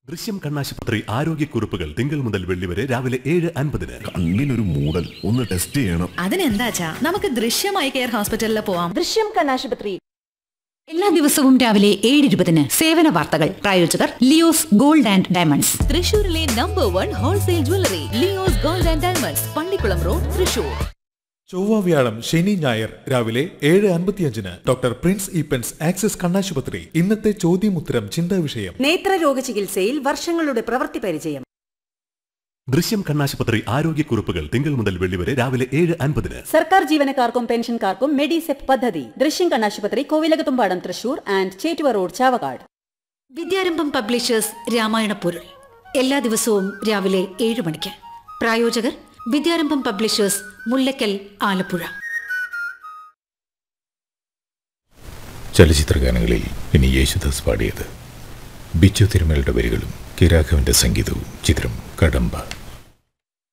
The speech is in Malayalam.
ദൃശ്യം കണ്ണാശുപത്രി ആരോഗ്യക്കുറിപ്പുകൾ തിങ്കൾ മുതൽ വെള്ളി വരെ രാവിലെ ഏഴ് അൻപതിന് കണ്ണിനൊരു മൂടൽ ഒന്ന് ടെസ്റ്റ് ചെയ്യണം അതിനെന്താച്ചാ നമുക്ക് ദൃശ്യമായി കെയർ ഹോസ്പിറ്റലിൽ പോവാം ദൃശ്യം കണ്ണാശുപത്രി എല്ലാ ദിവസവും രാവിലെ ഏഴ് ഇരുപതിന് സേവന വാർത്തകൾ പ്രായോജകർ ലിയോസ് ഗോൾഡ് ആൻഡ് ഡയമണ്ട്സ് തൃശൂരിലെ number one wholesale jewellery Leo's gold and diamonds Pallikulam road Thrissur ചൊവ്വ വ്യാഴം ശനി ഞായർ രാവിലെ ഏഴ് അൻപത്തിയഞ്ചിന് ഡോക്ടർ പ്രിൻസ് ഈപ്പൻസ് ആക്സിസ് കണ്ണാശുപത്രി ഇന്നത്തെ ചോദ്യമുത്തരം ചിന്താ വിഷയം നേത്രരോഗ ചികിത്സയിൽ വർഷങ്ങളുടെ പ്രവൃത്തി പരിചയം ദൃശ്യം കണ്ണാശുപത്രി ആരോഗ്യക്കുറിപ്പുകൾ തിങ്കൾ മുതൽ വെള്ളി വരെ രാവിലെ ഏഴ് അൻപതിന് സർക്കാർ ജീവനക്കാർക്കും പെൻഷൻകാർക്കും മെഡിസെപ് പദ്ധതി ദൃശ്യം കണ്ണാശുപത്രി Kovilakathumpadam Thrissur and Chettuva road Chavakkad Vidyarambham publishers Ramayana പൊരുൾ എല്ലാ ദിവസവും രാവിലെ ഏഴ് മണിക്ക് പ്രായോജകർ വിദ്യാരംഭം പബ്ലിഷേഴ്സ് മുല്ലക്കൽ ആലപ്പുഴ ചലച്ചിത്രഗാനങ്ങളിൽ ഇനി യേശുദാസ് പാടിയത് ബിച്ചു തിരുമലയുടെ വരികളും കിരാഘവന്റെ സംഗീതവും ചിത്രം കടമ്പ